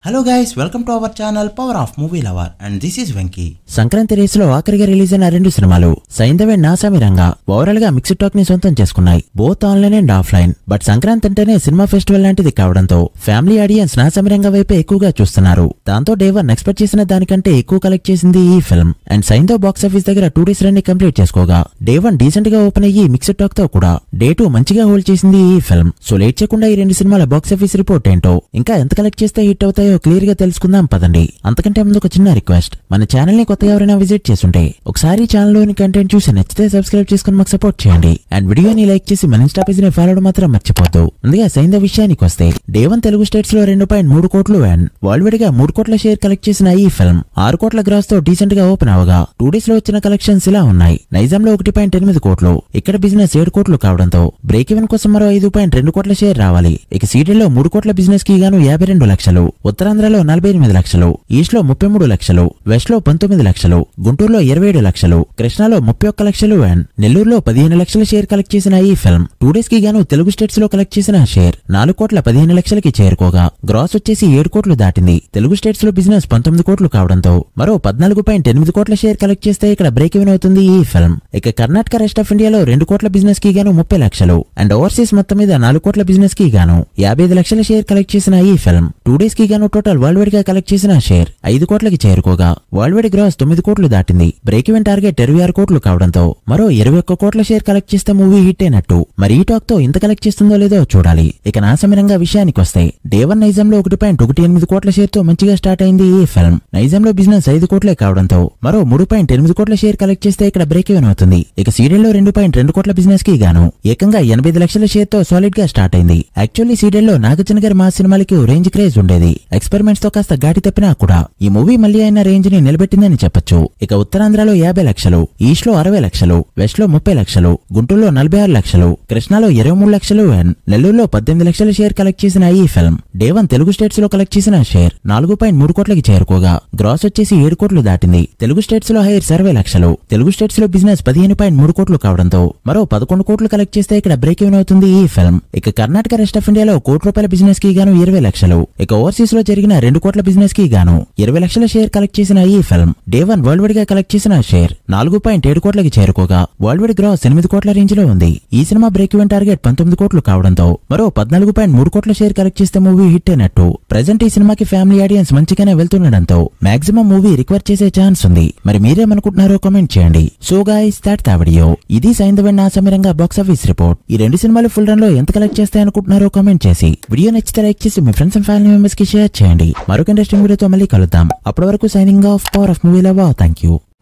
hello guys welcome to our channel power of movie lover and this is Venky Sankranti రేసులో ఆఖరిగా release అయిన రెండు సినిమాలు సైంధవే నాసామిరంగా ఓవరాల్ గా మిక్స్డ్ టాక్ ని సొంతం చేసుకున్నాయి both online and offline but Sankranti అంటేనే సినిమా ఫెస్టివల్ లాంటిది కావడంతో ఫ్యామిలీ ఆడియన్స్ నాసామిరంగా వైపే ఎక్కువగా చూస్తున్నారు దాంతో డే వన్ ఎక్స్పెక్ట్ చేసిన దానికంటే ఎక్కువ కలెక్ట్ చేసింది ఈ film and Saindhav box office దగ్గర టూ డేస్ రన్ ని కంప్లీట్ చేసుకోగా డే వన్ డీసెంట్ గా ఓపెన్ అయ్యి మిక్స్డ్ టాక్ తో కూడా డే టూ మంచిగా హోల్డ్ చేసింది ఈ ఫిల్మ్ సో లేట్ చేయకుండా ఈ రెండు సినిమాల బాక్స్ ఆఫీస్ రిపోర్ట్ ఏంటో ఇంకా ఎంత కలెక్ట్ చేస్తే హిట్ అవుతాయో క్లియర్ గా తెలుసుకుందాం పదండి అంతకంటే ముందు ఒక చిన్న రిక్వెస్ట్ మన ఛానల్ ని కొత్తగా ఎవరైనా విజిట్ చేస్తుంటే ఒకసారి ఛానల్ లోని కంటెంట్ చూసి నచ్చితే సబ్స్క్రైబ్ చేసుకుని మాకు సపోర్ట్ చేయండి అండ్ వీడియోని లైక్ చేసి మన ఇన్స్టా పేజ్ ని ఫాలో మాత్రం మర్చిపోద్దు ముందుగా సైంధవ్ విషయానికి వస్తే డే వన్ తెలుగు స్టేట్స్ లో రెండు పాయింట్ మూడు కోట్లు అండ్ వరల్డ్ వైడ్ గా మూడు కోట్ల షేర్ కలెక్ట్ చేసిన ఈ ఫిల్మ్ ఆరు కోట్ల గ్రాస్ తో డీసెంట్ గా ఓపెన్ అవగా టూ డేస్ లో వచ్చిన కలెక్షన్స్ ఇలా ఉన్నాయి నైజాం లో ఒకటి పాయింట్ ఎనిమిది కోట్లు ఇక్కడ బిజినెస్ ఏడు కోట్లు కావడంతో బ్రేక్ ఈవెన్ కోసం మరో ఐదు పాయింట్ రెండు కోట్ల షేర్ రావాలి ఇక సీడెడ్ లో మూడు కోట్ల బిజినెస్ కి గాను యాభై రెండు లక్షలు ఉత్తరాంధ్రలో నలభై ఎనిమిది లక్షలు ఈస్ట్ లో ముప్పై మూడు లక్షలు వెస్ట్ లో పంతొమ్మిది లక్షలు గుంటూరులో ఇరవై ఏడు లక్షలు కృష్ణాలో ముప్పై ఒక్క లక్షలు అండ్ నెల్లూరులో పదిహేను లక్షల షేర్ కలెక్ట్ చేసిన ఈ ఫిల్మ్ టూ డేస్ కి గాను తెలుగు స్టేట్స్ లో కలెక్ట్ చేసిన షేర్ నాలుగు కోట్ల పదిహేను లక్షలకి చేరుకోగా గ్రాస్ వచ్చేసి ఏడు కోట్లు దాటింది తెలుగు స్టేట్స్ లో బిజినెస్ పంతొమ్మిది కోట్లు కావడంతో మరో పద్నాలుగు పాయింట్ ఎనిమిది కోట్ల షేర్ కలెక్ట్ చేస్తే ఇక్కడ బ్రేక్ ఈవెన్ అవుతుంది ఈ ఫిల్మ్ ఇక కర్ణాటక రెస్ట్ ఆఫ్ ఇండియాలో రెండు కోట్ల బిజినెస్ కి గాను ముప్పై లక్షలు అండ్ ఓవర్సీస్ మొత్తం మీద నాలుగు కోట్ల బిజినెస్ కి గాను యాభై ఐదు లక్షల షేర్ కలెక్ట్ చేసిన ఈ ఫిల్మ్ టూ డేస్ కి గాను టోటల్ వరల్డ్ వైడ్ గా కలెక్ట్ చేసిన షేర్ ఐదు కోట్లకి చేరుకోగా వరల్డ్ వైడ్ గ్రాస్ తొమ్మిది కోట్లు దాటింది బ్రేక్ ఈవెన్ టార్గెట్ ఇరవై ఆరు కోట్లు కావడంతో మరో ఇరవై ఒక్క కోట్ల షేర్ కలెక్ట్ చేస్తే మూవీ హిట్ అయినట్టు మరి ఈ టాక్ తో ఇంత కలెక్ట్ చేస్తుందో లేదో చూడాలి ఇక నాసమిరంగా విషయానికి వస్తే డే వన్ నైజాం లో ఒకటి పాయింట్ ఒకటి ఎనిమిది కోట్ల షేర్ తో మంచిగా స్టార్ట్ అయింది ఈ ఫిల్మ్ నైజాం లో బిజినెస్ ఐదు కోట్లే కావడంతో మరో మూడు పాయింట్ ఎనిమిది కోట్ల షేర్ కలెక్ట్ చేస్తే ఇక్కడ బ్రేక్ ఈవెన్ అవుతుంది ఇక సీరియల్ లో రెండు పాయింట్ రెండు కోట్ల బిజినెస్ కి గాను ఏకంగా ఎనభై ఐదు లక్షల షేర్ తో సాలిడ్ గా స్టార్ట్ అయింది యాక్చువల్లీ సీరియల్ లో నాగార్జున గారి మా సినిమాలకి రేంజ్ క్రేజ్ ఉండేది ఎక్స్పెరిమెంట్స్ తో కాస్త ఘాటి తప్పినా కూడా ఈ మూవీ మళ్ళీ అయిన రేంజ్ ని నిలబెట్టిందని చెప్పొచ్చు ఇక ఉత్తరాంధ్రలో యాభై లక్షలు ఈస్ట్ లో అరవై లక్షలు వెస్ట్ లో ముప్పై లక్షలు గుంటూరులో నలభై ఆరు లక్షలు కృష్ణాలో ఇరవై మూడు లక్షలు అండ్ నెల్లూరులో పద్దెనిమిది లక్షల షేర్ కలెక్ట్ చేసిన ఈ film day one Telugu states లో కలెక్ట్ చేసిన షేర్ నాలుగు పాయింట్ మూడు కోట్లకి చేరుకోగా గ్రాస్ వచ్చేసి ఏడు కోట్లు దాటింది తెలుగు స్టేట్స్ లో హైర్ అరవై లక్షలు తెలుగు స్టేట్స్ లో బిజినెస్ పదిహేను పాయింట్ మూడు కోట్లు కావడంతో మరో పదకొండు కోట్లు కలెక్ట్ చేస్తే ఇక్కడ బ్రేక్ ఈవెన్ అవుతుంది ఈ ఫిల్మ్ ఇక కర్ణాటక రెస్ట్ ఆఫ్ ఇండియాలో కోటి రూపాయల బిజినెస్ కి గాను ఇరవై లక్షలు ఇక ఓవర్సీస్ లో జరిగిన రెండు కోట్ల బిజినెస్ కి గాను ఇరవై లక్షల షేర్ కలెక్ట్ చేసిన ఈ film day one worldwide గా కలెక్ట్ చేసిన షేర్ నాలుగు పాయింట్ ఏడు కోట్లకి చేరుకోగా వరల్డ్ వైడ్ గ్రాస్ ఎనిమిది కోట్ల రేంజ్ లో ఉంది ఈ సినిమా బ్రేక్ ఈవెన్ టార్గెట్ పంతొమ్మిది కోట్లు కావడంతో మరో పద్నాలుగు పాయింట్ మూడు కోట్ల షేర్ కలెక్ట్ చేస్తే మూవీ హిట్ అయినట్టు ప్రెసెంట్ ఈ సినిమాకి ఫ్యామిలీ ఆడియన్స్ మంచిగానే వెళ్తుండడంతో మాక్సిమం మూవీ రిక్వైర్ చేసే ఛాన్స్ ఉంది మరి మీరేమనుకుంటున్నారో కామెంట్ చేయండి so guys that the video ఇది సైంధవన్ నా సమీరంగా బాక్స్ ఆఫీస్ రిపోర్ట్ ఈ రెండు సినిమాలు ఫుల్ రన్ లో ఎంత కలెక్ట్ చేస్తాయనుకుంటున్నారో కామెంట్ చేసి వీడియో నచ్చితే లైక్ చేసి మీ ఫ్రెండ్స్ అండ్ ఫ్యామిలీ మెంబర్స్ కి షేర్ చేయండి మరొక ఇంట్రెస్టింగ్ వీడియోతో మళ్ళీ కలుద్దాం అప్పటి వరకు signing off power of movie love thank you